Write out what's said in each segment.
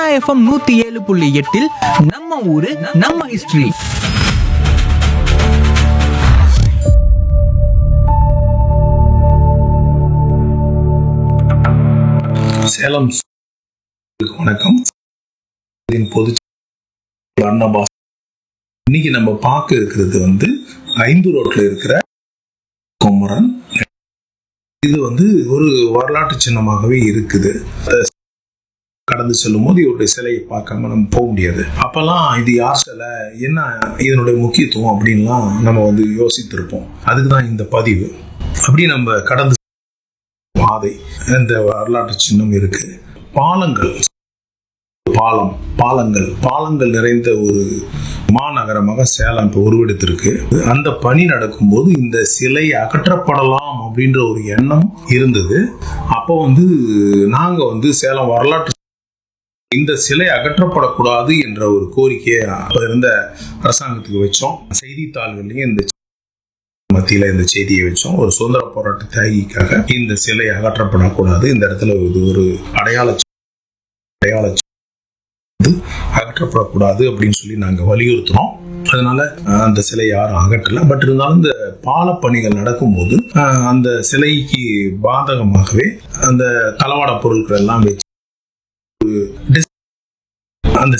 FM நூத்தி ஏழு புள்ளி எட்டில் நம்ம ஊரு நம்ம ஹிஸ்டரி சேலம் வணக்கம் இதன் பொதுச் செயலாளர் அன்னபாஸ் இன்னைக்கு நம்ம பார்க்க இருக்கிறது வந்து ஐந்து ரோட்ல இருக்கிற குமரன் இது வந்து ஒரு வரலாற்று சின்னமாகவே இருக்குது அத கடந்து செல்லும் போது இவருடைய சிலையை பார்க்காம நம்ம போக முடியாது அப்பெல்லாம் இது யார் சிலை என்ன இதனுடைய முக்கியத்துவம் அப்படின்லாம் நம்ம வந்து யோசித்திருப்போம் அதுக்கு தான் இந்த பதிவு அப்படி நம்ம கடந்து பாதை இந்த வரலாற்று சின்னம் இருக்கு பாலங்கள் பாலம் பாலங்கள் பாலங்கள் நிறைந்த ஒரு மாநகரமாக சேலம் இப்போ உருவெடுத்திருக்கு அந்த பணி நடக்கும்போது இந்த சிலை அகற்றப்படலாம் அப்படின்ற ஒரு எண்ணம் இருந்தது அப்போ வந்து நாங்க வந்து சேலம் வரலாற்று இந்த சிலை அகற்றப்படக்கூடாது என்ற ஒரு கோரிக்கையை அப்ப இருந்த அரசாங்கத்துக்கு வச்சோம் செய்தித்தாள்கள்லயும் இந்த மத்தியில இந்த செய்தியை வச்சோம் ஒரு சுதந்திர போராட்ட தியாகிக்காக இந்த சிலை அகற்றப்படக்கூடாது இந்த இடத்துல இது ஒரு அடையாள சி- அடையாள சி- வந்து அகற்றப்படக்கூடாது அப்படின்னு சொல்லி நாங்க வலியுறுத்துறோம் அதனால அஹ், அந்த சிலை யாரும் அகற்றல பட் இருந்தாலும் இந்த பாலப்பணிகள் நடக்கும்போது அஹ், அந்த சிலைக்கு பாதகமாகவே அந்த தளவாட பொருட்கள் எல்லாம் வச்சு ஒரு dis- அந்த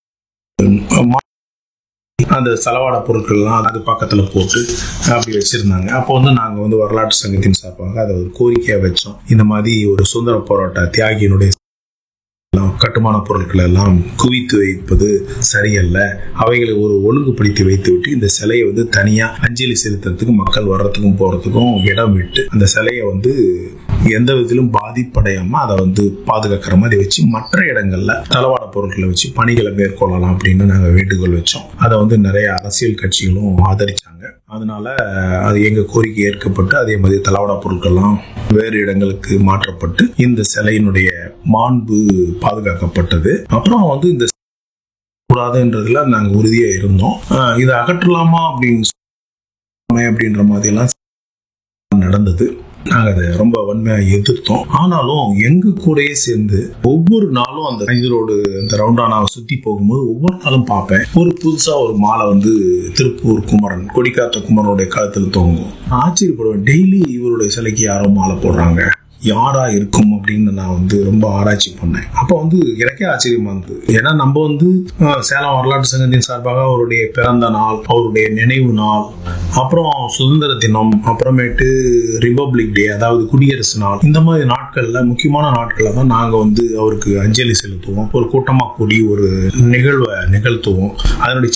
மா- அந்த செலவாட பொருட்கள்லாம் அது பக்கத்துல போட்டு அப்படி வச்சிருந்தாங்க அப்போ வந்து நாங்க வந்து வரலாற்று சங்கத்தின் சார்பாக அதை ஒரு கோரிக்கையா வச்சோம் இந்த மாதிரி ஒரு சுதந்திர போராட்ட தியாகியினுடைய எல்லாம் கட்டுமான பொருட்கள் எல்லாம் குவித்து வைப்பது சரியல்ல அவைகளை ஒரு ஒழுங்குபடுத்தி வைத்து விட்டு இந்த சிலையை வந்து தனியா அஞ்சலி செலுத்துறதுக்கு மக்கள் வர்றதுக்கும் போறதுக்கும் இடம் விட்டு அந்த சிலையை வந்து எந்த விதத்திலும் பாதிப்படையாம அதை வந்து பாதுகாக்கிற மாதிரி வச்சு மற்ற இடங்கள்ல தளவாட பொருட்களை வச்சு பணிகளை மேற்கொள்ளலாம் அப்படின்னு நாங்க வேண்டுகோள் வச்சோம் அதை வந்து நிறைய அரசியல் கட்சிகளும் ஆதரிச்சாங்க அதனால அது எங்க கோரிக்கை ஏற்கப்பட்டு அதே மாதிரி தளவாட பொருட்கள்லாம் வேறு இடங்களுக்கு மாற்றப்பட்டு இந்த சிலையினுடைய மாண்பு பாதுகாக்கப்பட்டது அப்புறம் வந்து இந்த கூடாதுன்றதுல நாங்க உறுதியா இருந்தோம் ஆஹ் இதை அகற்றலாமா அப்படின்னு சொன்னோமே அப்படின்ற மாதிரி எல்லாம் நடந்தது நாங்க அதை ரொம்ப வன்மையா எதிர்த்தோம் ஆனாலும் எங்க கூடயே சேர்ந்து ஒவ்வொரு நாளும் அந்த ஐந்து ரோடு அந்த ரவுண்டானாவை சுத்தி போகும்போது ஒவ்வொரு நாளும் பார்ப்பேன் ஒரு புதுசா ஒரு மாலை வந்து திருப்பூர் குமரன் கொடிக்காத்த குமரனுடைய கழுத்துல தொங்கும் நான் ஆச்சரியப்படுவேன் டெய்லி இவருடைய சிலைக்கு யாரோ மாலை போடுறாங்க யாரா இருக்கும் அப்படின்னு நான் வந்து ரொம்ப ஆராய்ச்சி பண்ணேன் அப்போ வந்து எனக்கே ஆச்சரியமா இருந்தது ஏன்னா நம்ம வந்து அஹ், சேலம் வரலாற்று சங்கத்தின் சார்பாக அவருடைய பிறந்த நாள் அவருடைய நினைவு நாள் அப்புறம் சுதந்திர தினம் அப்புறமேட்டு ரிபப்ளிக் டே அதாவது குடியரசு நாள் இந்த மாதிரி நாட்கள்ல முக்கியமான நாட்கள்ல தான் நாங்க வந்து அவருக்கு அஞ்சலி செலுத்துவோம் ஒரு கூட்டமா கூடி ஒரு நிகழ்வை நிகழ்த்துவோம் அதனுடைய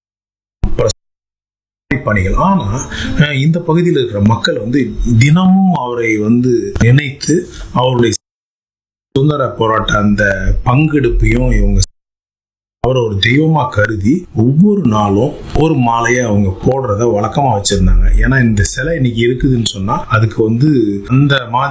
பணிகள் ஆனா அஹ், இந்த பகுதியில் இருக்கிற மக்கள் வந்து தினமும் அவரை வந்து நினைத்து அவருடைய சுதந்திர போராட்ட அந்த பங்கெடுப்பையும் இவங்க அவரை ஒரு தெய்வமா கருதி ஒவ்வொரு நாளும் ஒரு மாலையை அவங்க போடுறத வழக்கமா வச்சிருந்தாங்க ஏன்னா இந்த சிலை இன்னைக்கு இருக்குதுன்னு சொன்னா அதுக்கு வந்து அந்த மாதிரி